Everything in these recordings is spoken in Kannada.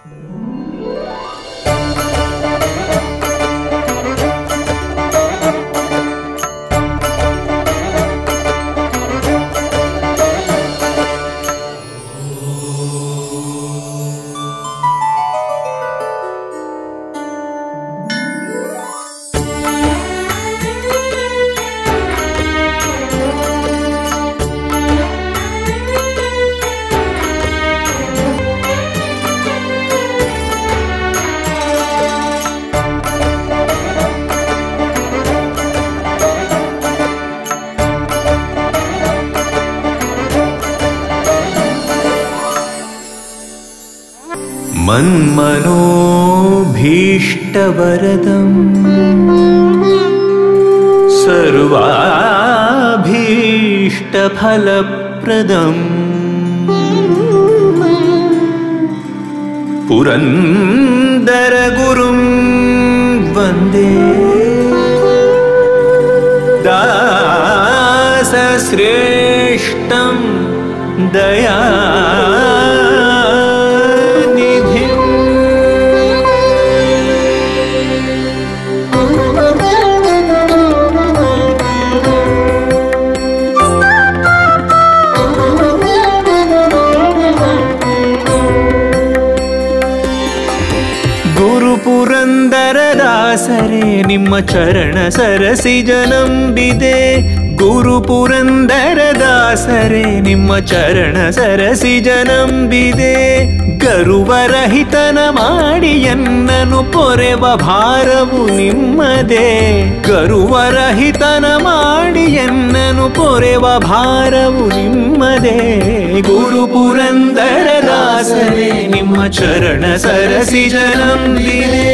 मन्मनोभीष्टवरदम् सर्वाभीष्टफलप्रदम् पुरन्दरगुरुं वन्दे दासश्रेष्ठं दयानिधिम् ಗುರುಪುರಂದರದಾಸರೇ ನಿಮ್ಮ ಚರಣ ಸರಸಿ ಜನಂಬಿದೆ ಗುರುಪುರಂದರದಾಸರೇ ನಿಮ್ಮ ಚರಣ ಸರಸಿ ಜನಂಬಿದೆ ಗರುವರಹಿತನ ಮಾಡಿ ಎನ್ನನು ಪೊರೆವ ಭಾರವು ನಿಮ್ಮದೇ ಗರುವರಹಿತನ ಮಾಡಿ ಎನ್ನನು ಪೊರೆವ ಭಾರವು ನಿಮ್ಮದೇ ಗುರುಪುರಂದರದಾಸರೇ ನಿಮ್ಮ ಚರಣ ಸರಸಿ ಜನಂಬಿದೆ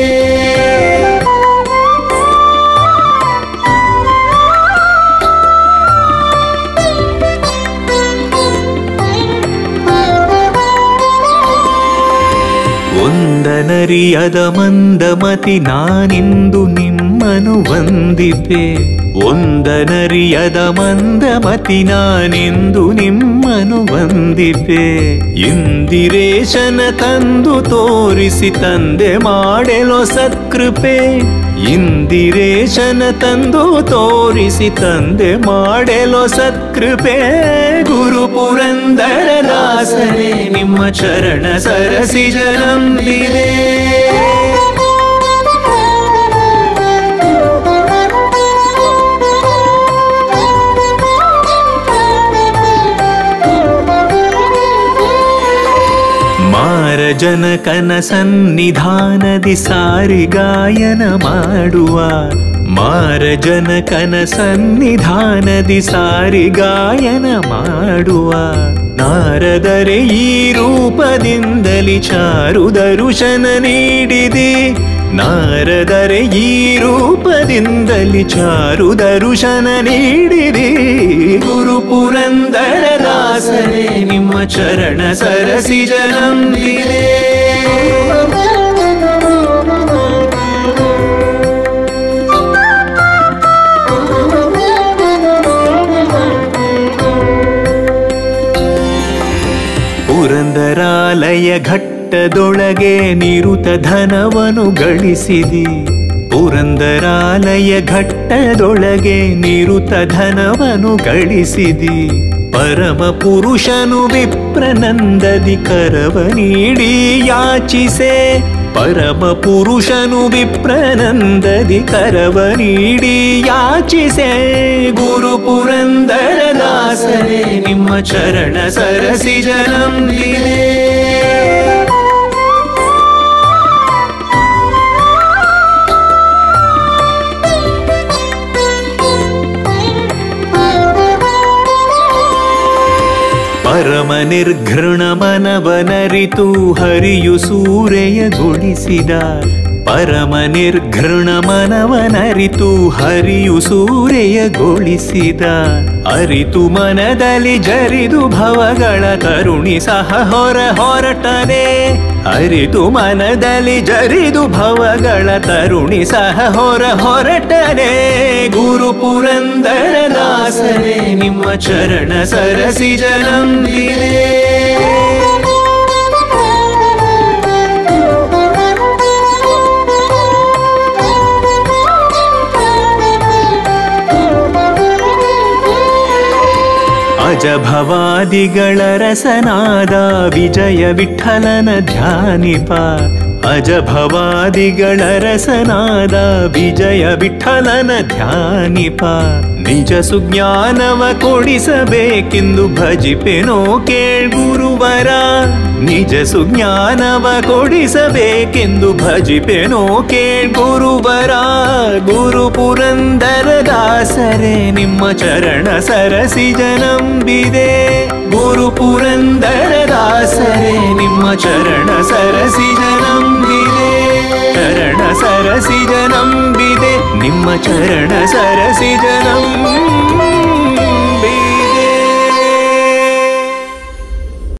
ಒಂದನರಿಯದ ಮಂದಮತಿ ನಾನಿಂದು ನಿಮ್ಮನು ವಂದಿಪೆ ಒಂದನರಿಯದ ಮಂದಮತಿ ನಾನೆಂದು ನಿಮ್ಮನು ವಂದಿಪೆ ಇಂದಿರೇಶನ ತಂದು ತೋರಿಸಿ ತಂದೆ ಮಾಡೆಲೋ ಸತ್ಕೃಪೆ ಇಂದಿರೇಶನ ತಂದು ತೋರಿಸಿ ತಂದೆ ಮಾಡೆಲೋ ಸತ್ಕೃಪೆ ಗುರು ಪುರಂದರ ದಾಸರೇ ನಿಮ್ಮ ಚರಣ ಸರಸಿ ಜನಂಬಿದೆ ಮಾರಜನಕನ ಸನ್ನಿಧಾನದಿ ಸಾರಿ ಗಾಯನ ಮಾಡುವ ಮಾರಜನಕನ ಸನ್ನಿಧಾನದಿ ಸಾರಿ ಗಾಯನ ಮಾಡುವ ನಾರದರೆ ಈ ರೂಪದಿಂದಲಿ ಚಾರು ದರುಶನ ನೀಡಿದೆ ನಾರದರೆ ಈ ರೂಪದಿಂದಲಿ ಚಾರು ದರುಶನ ನೀಡಿದೆ ಗುರು ಪುರಂದರ ದಾಸರೇ ನಿಮ್ಮ ಚರಣ ಸರಸಿ ಜನಂಬಿದೆ ಪುರಂದರಾಲಯ ಘಟ್ಟದೊಳಗೆ ನಿರುತ ಧನವನು ಗಳಿಸಿದಿ ಪುರಂದರಾಲಯ ಘಟ್ಟದೊಳಗೆ ನಿರುತ ಧನವನು ಗಳಿಸಿದಿ ಪರಮ ಪುರುಷನು ವಿಪ್ರನಂದದಿ ಕರವ ನೀಡಿ ಯಾಚಿಸೆ ಪರಮ ಪುರುಷನು ವಿಪ್ರನಂದದಿ ಕರವ ನೀಡಿ ಯಾಚಿಸೆ ಗುರು ಪುರಂದರ ದಾಸರೇ ನಿಮ್ಮ ಚರಣ ಸರಸಿ ಜನಂಬಿದೆ ಪರಮ ನಿರ್ಘೃಣ ಮನವನರಿತು ಹರಿಯು ಸೂರೆಯಗೊಳಿಸಿದ ಪರಮ ನಿರ್ಘೃಣ ಮನವನರಿತು ಹರಿಯು ಸೂರೆಯಗೊಳಿಸಿದ ಅರಿತು ಮನದಲ್ಲಿ ಜರಿದು ಭವಗಳ ತರುಣಿ ಸಹ ಹೊರ ಹೊರಟನೆ ಅರಿತು ಮನದಲ್ಲಿ ಜರಿದು ಭವಗಳ ತರುಣಿ ಸಹ ಹೊರ ಹೊರಟನೆ ಗುರು ಪುರಂದರ ದಾಸರೇ ನಿಮ್ಮ ಚರಣ ಸರಸಿ ಜನಂಬಿದೆ ಅಜಭವಾದಿಗಳ ರಸನಾದ ವಿಜಯ ವಿಠಲನ ಧ್ಯಾನಿಪ ಅಜಭವಾದಿಗಳ ರಸನಾದ ವಿಜಯ ವಿಠಲನ ಧ್ಯಾನಿಪ ನಿಜ ಸುಜ್ಞಾನವ ಕೊಡಿಸಬೇಕೆಂದು ಭಜಿಪೆನೋ ಕೇಳ್ಗುರುವರ ನಿಜ ಸುಜ್ಞಾನವ ಕೊಡಿಸಬೇಕೆಂದು ಭಜಿಪೆನೋ ಕೇಳ್ಗುರುವರ ಗುರು ಪುರಂದರ ದಾಸರೇ ನಿಮ್ಮ ಚರಣ ಸರಸಿಜ ನಂಬಿದೆ ಗುರು ಪುರಂದರ ದಾಸರೇ ನಿಮ್ಮ ಚರಣ ಸರಸಿಜ ನಂಬಿದೆ ಚರಣ ಸರಸಿಜ ನಂಬಿದೆ ನಿಮ್ಮ ಚರಣ ಸರಸಿಜ ನಂಬಿದೆ